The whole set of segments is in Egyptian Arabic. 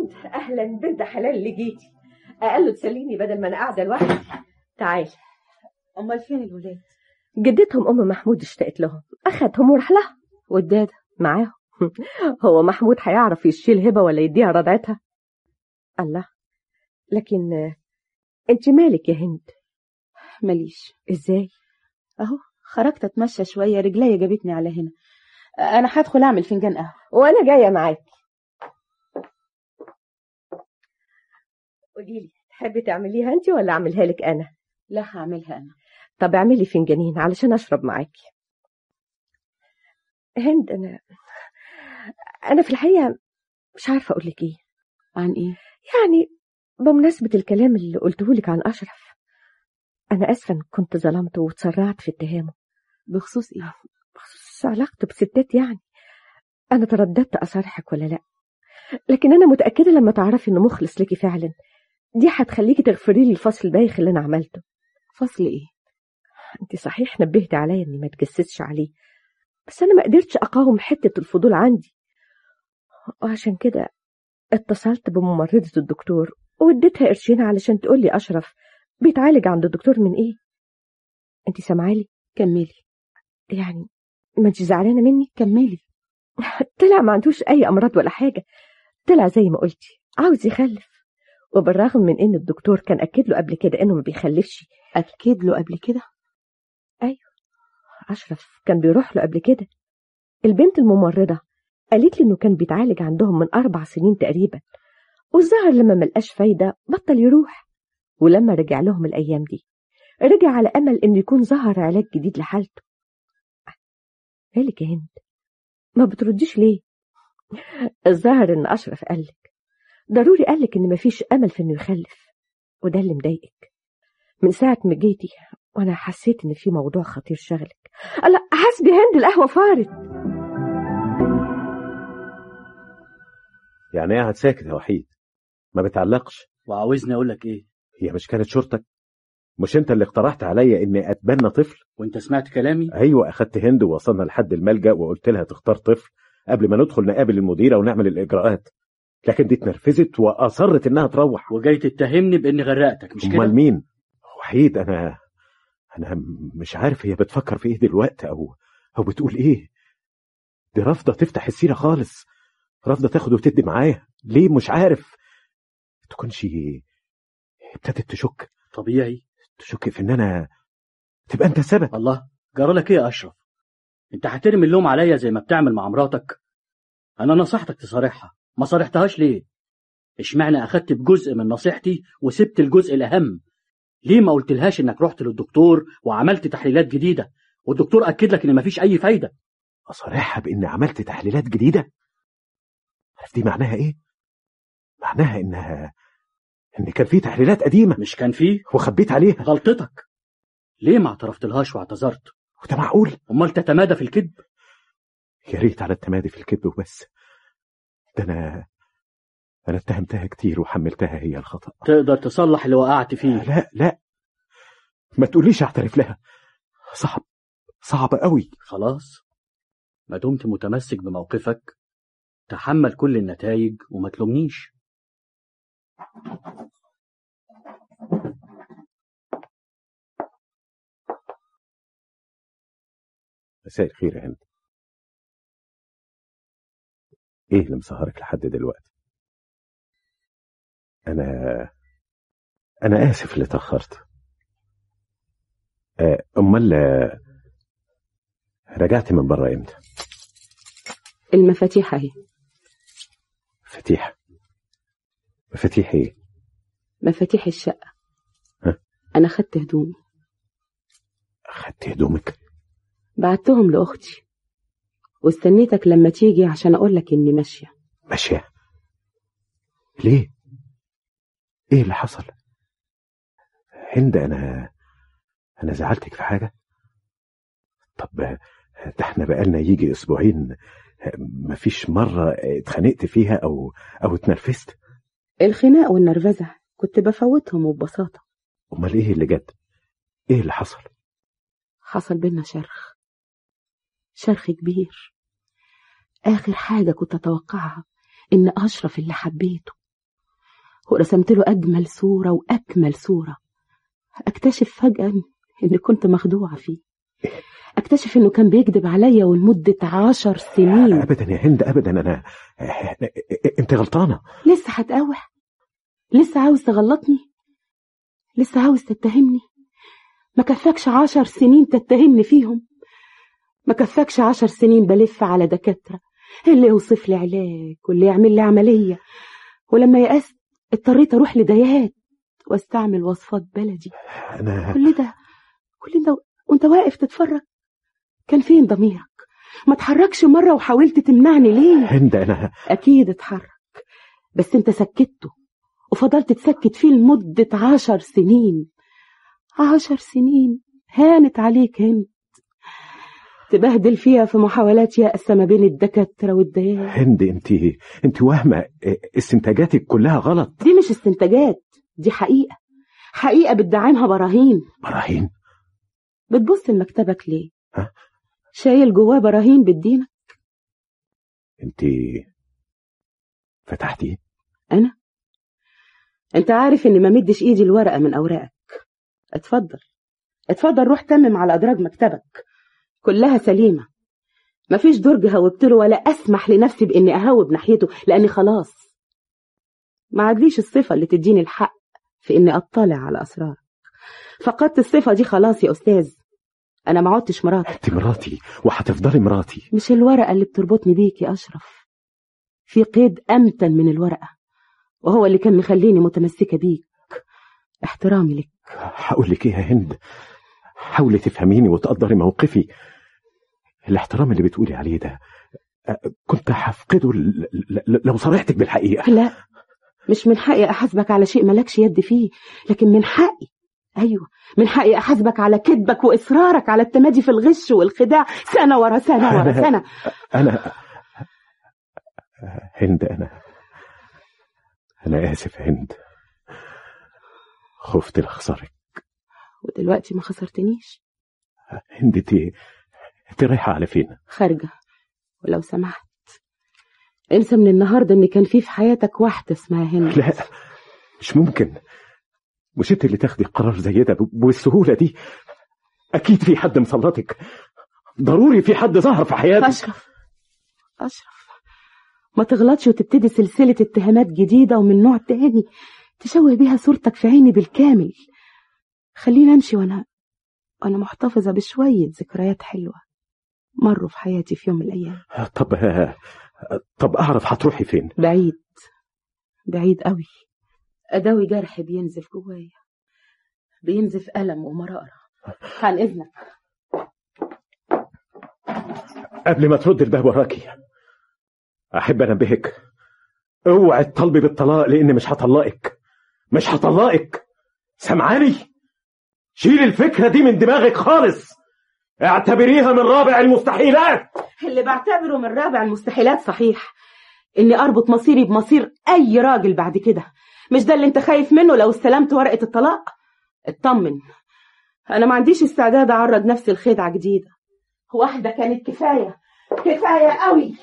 هند اهلا بنت حلال اللي جيتي اقل تسليني بدل ما انا قاعده لوحدي تعالي امال فين الولاد جدتهم ام محمود اشتقت لهم اخدهم وراح لها والداده معاهم هو محمود هيعرف يشيل هبه ولا يديها رضعتها الله لكن آه، انت مالك يا هند ماليش ازاي اهو خرجت اتمشى شويه رجليا جابتني على هنا انا هدخل اعمل فنجان قهوه وانا جايه معاكي قولي لي تحبي تعمليها انت ولا اعملها لك انا لا هعملها انا طب اعملي فنجانين علشان اشرب معاكي هند انا انا في الحقيقه مش عارفه اقول لك ايه عن ايه يعني بمناسبه الكلام اللي قلته لك عن اشرف انا اسفه إن كنت ظلمته وتسرعت في اتهامه بخصوص ايه بخصوص علاقته بستات يعني انا ترددت اصارحك ولا لا لكن انا متاكده لما تعرفي انه مخلص ليكي فعلا دي هتخليكي تغفري لي الفصل البايخ اللي انا عملته فصل ايه انت صحيح نبهتي عليا اني ما اتجسسش عليه بس انا ما قدرتش اقاوم حته الفضول عندي وعشان كده اتصلت بممرضه الدكتور واديتها قرشين علشان تقول لي اشرف بيتعالج عند الدكتور من ايه انت سامعالي كملي يعني ما انت زعلانه مني كملي طلع ما عندوش اي امراض ولا حاجه طلع زي ما قلتي عاوز يخلف وبالرغم من ان الدكتور كان اكد له قبل كده انه ما بيخلفش اكد له قبل كده اشرف كان بيروح له قبل كده البنت الممرضه قالت لي انه كان بيتعالج عندهم من اربع سنين تقريبا والظاهر لما ملقاش فايده بطل يروح ولما رجع لهم الايام دي رجع على امل انه يكون ظهر علاج جديد لحالته مالك يا هند ما بترديش ليه الظاهر ان اشرف قالك ضروري قالك ان مفيش امل في انه يخلف وده اللي مضايقك من ساعه ما جيتي وانا حسيت ان في موضوع خطير شغلك لا حسبي هند القهوه فارت يعني ايه قاعد ساكت يا وحيد ما بتعلقش وعاوزني اقول لك ايه هي مش كانت شرطك مش انت اللي اقترحت عليا اني اتبنى طفل وانت سمعت كلامي ايوه اخدت هند ووصلنا لحد الملجا وقلت لها تختار طفل قبل ما ندخل نقابل المديره ونعمل الاجراءات لكن دي اتنرفزت واصرت انها تروح وجاي تتهمني باني غرقتك مش امال كده مين وحيد انا انا مش عارف هي بتفكر في ايه دلوقتي او او بتقول ايه دي رافضه تفتح السيره خالص رافضه تاخد وتدي معايا ليه مش عارف تكونش ابتدت تشك طبيعي تشك في ان انا تبقى انت السبب الله جرى لك ايه يا اشرف انت هترمي اللوم عليا زي ما بتعمل مع مراتك انا نصحتك تصارحها ما صارحتهاش ليه اشمعنى اخدت بجزء من نصيحتي وسبت الجزء الاهم ليه ما قلتلهاش انك رحت للدكتور وعملت تحليلات جديده والدكتور اكد لك ان مفيش اي فايده اصارحها بان عملت تحليلات جديده عارف دي معناها ايه معناها انها ان كان في تحليلات قديمه مش كان فيه وخبيت عليها غلطتك ليه ما اعترفتلهاش واعتذرت وده معقول امال تتمادى في الكذب يا ريت على التمادي في الكذب وبس ده انا انا اتهمتها كتير وحملتها هي الخطا تقدر تصلح اللي وقعت فيه لا لا ما تقوليش اعترف لها صعب صعب قوي خلاص ما دمت متمسك بموقفك تحمل كل النتائج وما تلومنيش مساء الخير يا هند ايه اللي مسهرك لحد دلوقتي انا انا اسف اللي اتاخرت آه، امال آه، رجعت من بره امتى المفاتيح اهي مفاتيح مفاتيح ايه مفاتيح الشقه ها؟ انا خدت هدومي خدت هدومك بعتهم لاختي واستنيتك لما تيجي عشان اقول لك اني ماشيه ماشيه ليه ايه اللي حصل هند انا انا زعلتك في حاجه طب آه، ده احنا بقالنا يجي اسبوعين آه، مفيش مره اتخانقت فيها او او اتنرفزت الخناق والنرفزه كنت بفوتهم وببساطه امال ايه اللي جد ايه اللي حصل حصل بينا شرخ شرخ كبير آخر حاجة كنت أتوقعها إن أشرف اللي حبيته ورسمت له أجمل صورة وأكمل صورة أكتشف فجأة إني كنت مخدوعة فيه أكتشف إنه كان بيكذب عليا ولمدة عشر سنين ابدا يا هند ابدا انا انت غلطانه لسه هتقاوح لسه عاوز تغلطني لسه عاوز تتهمني ما كفاكش عشر سنين تتهمني فيهم ما كفاكش عشر سنين بلف على دكاترة اللي يوصف لي علاج واللي يعمل لي عملية ولما يأست اضطريت أروح لديات واستعمل وصفات بلدي انا كل ده كل ده وانت واقف تتفرج كان فين ضميرك ما تحركش مرة وحاولت تمنعني ليه هند انا أكيد اتحرك بس انت سكته وفضلت تسكت فيه لمدة عشر سنين عشر سنين هانت عليك هند تبهدل فيها في محاولات يأس ما بين الدكاترة والديان هند انت انت واهمه استنتاجاتك كلها غلط دي مش استنتاجات دي حقيقة حقيقة بتدعمها براهين براهين بتبص لمكتبك ليه ها؟ شايل جواه براهين بالدين انت فتحتي انت عارف اني ما مدش ايدي الورقة من اوراقك اتفضل اتفضل روح تمم على ادراج مكتبك كلها سليمة مفيش درج هوبت له ولا اسمح لنفسي باني اهوب ناحيته لاني خلاص ما عادليش الصفة اللي تديني الحق في اني اطلع على اسرارك فقدت الصفة دي خلاص يا استاذ انا ما عدتش مراتك انت مراتي وهتفضلي مراتي مش الورقة اللي بتربطني بيك يا أشرف في قيد أمتن من الورقة وهو اللي كان مخليني متمسكة بيك احترامي لك هقول لك ايه يا هند حاولي تفهميني وتقدري موقفي الاحترام اللي بتقولي عليه ده أ- كنت هفقده ل- ل- لو صرحتك بالحقيقه لا مش من حقي أحاسبك على شيء ملكش يد فيه لكن من حقي أيوة من حقي أحاسبك على كذبك وإصرارك على التمادي في الغش والخداع سنة ورا سنة ورا أنا- سنة انا هند انا انا اسف يا هند خفت لاخسرك ودلوقتي ما خسرتنيش هند انت انت رايحه على فين خارجة ولو سمحت انسى من النهاردة إن كان في في حياتك واحدة اسمها هند لا مش ممكن مش انت اللي تاخدي قرار زي ده ب- بالسهوله دي اكيد في حد مسلطك ضروري في حد ظهر في حياتك أشرف أشرف ما تغلطش وتبتدي سلسلة اتهامات جديدة ومن نوع تاني تشوه بيها صورتك في عيني بالكامل خليني أمشي وأنا وأنا محتفظة بشوية ذكريات حلوة مروا في حياتي في يوم من الأيام طب طب اعرف هتروحي فين بعيد بعيد قوي أداوي جرح بينزف جوايا بينزف ألم ومرارة عن إذنك قبل ما ترد الباب وراكي احب انبهك اوعي تطالبي بالطلاق لاني مش هطلقك مش هطلقك سمعاني شيل الفكره دي من دماغك خالص اعتبريها من رابع المستحيلات اللي بعتبره من رابع المستحيلات صحيح اني اربط مصيري بمصير اي راجل بعد كده مش ده اللي انت خايف منه لو استلمت ورقة الطلاق اطمن انا ما عنديش استعداد اعرض نفسي لخدعة جديدة واحدة كانت كفاية كفاية قوي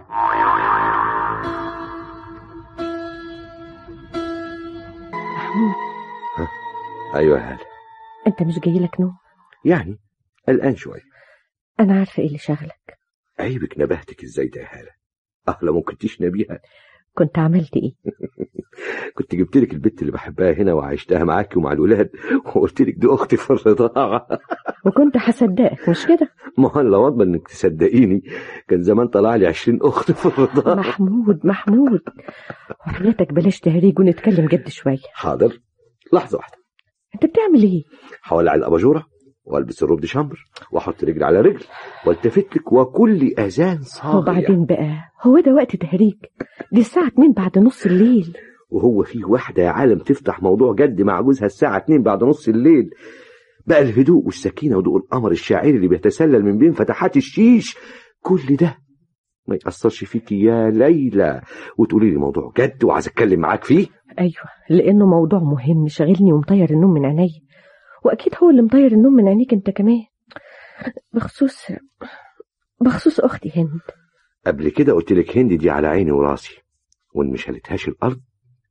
محمود ايوه يا هاله انت مش جاي لك نوم يعني قلقان شويه انا عارفه ايه اللي شغلك عيبك نبهتك ازاي ده يا هاله اه لو ما كنتيش نبيها كنت عملت ايه كنت جبت لك البت اللي بحبها هنا وعشتها معاكي ومع الولاد وقلت لك دي اختي في الرضاعه وكنت هصدقك مش كده ما هو لو اضمن انك تصدقيني كان زمان طلع لي 20 اخت في الرضاعه محمود محمود وحياتك بلاش تهريج ونتكلم جد شويه حاضر لحظه واحده انت بتعمل ايه هولع الاباجوره والبس الروب دي شامبر واحط رجل على رجل والتفت لك وكل اذان صاغيه وبعدين بقى هو ده وقت تهريج دي الساعه 2 بعد نص الليل وهو في واحدة يا عالم تفتح موضوع جد مع جوزها الساعة 2 بعد نص الليل بقى الهدوء والسكينة وضوء القمر الشاعري اللي بيتسلل من بين فتحات الشيش كل ده ما يأثرش فيكي يا ليلى وتقولي لي موضوع جد وعايز اتكلم معاك فيه ايوه لانه موضوع مهم شاغلني ومطير النوم من عينيا واكيد هو اللي مطير النوم من عينيك انت كمان بخصوص بخصوص اختي هند قبل كده قلت لك هند دي على عيني وراسي وان مش هلتهاش الارض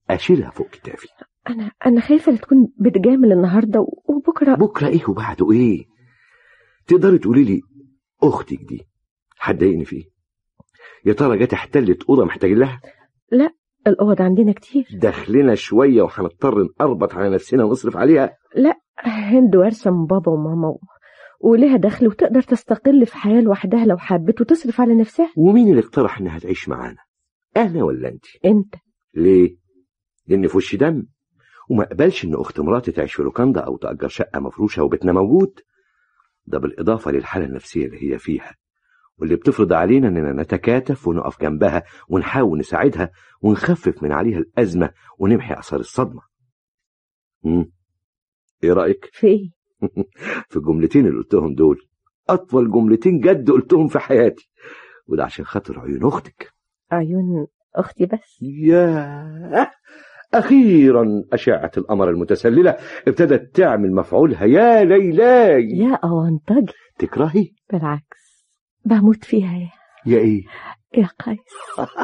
اشيلها فوق كتافي أنا أنا خايفة لا تكون بتجامل النهاردة و- وبكرة بكره ايه وبعده ايه تقدري تقولي لي اختك دي هتضايقني فيه يا ترى جت احتلت اوضه محتاجين لها الأوض عندنا كتير دخلنا شويه وهنضطر نقربط على نفسنا ونصرف عليها هند وارثة من بابا وماما و... وليها دخل وتقدر تستقل في حياة لوحدها لو حبت وتصرف على نفسها ومين اللي اقترح انها تعيش معانا انا ولا انت انت ليه لان في وش دم وما اقبلش ان اخت مراتي تعيش في لوكاندا او تاجر شقه مفروشه وبيتنا موجود ده بالاضافه للحاله النفسيه اللي هي فيها واللي بتفرض علينا اننا نتكاتف ونقف جنبها ونحاول نساعدها ونخفف من عليها الازمه ونمحي اثار الصدمه امم ايه رايك في ايه في الجملتين اللي قلتهم دول اطول جملتين جد قلتهم في حياتي وده عشان خاطر عيون اختك عيون اختي بس ياه أخيرا أشعة القمر المتسللة ابتدت تعمل مفعولها يا ليلاي يا أونطجي تكرهي بالعكس بموت فيها يا يا إيه يا قيس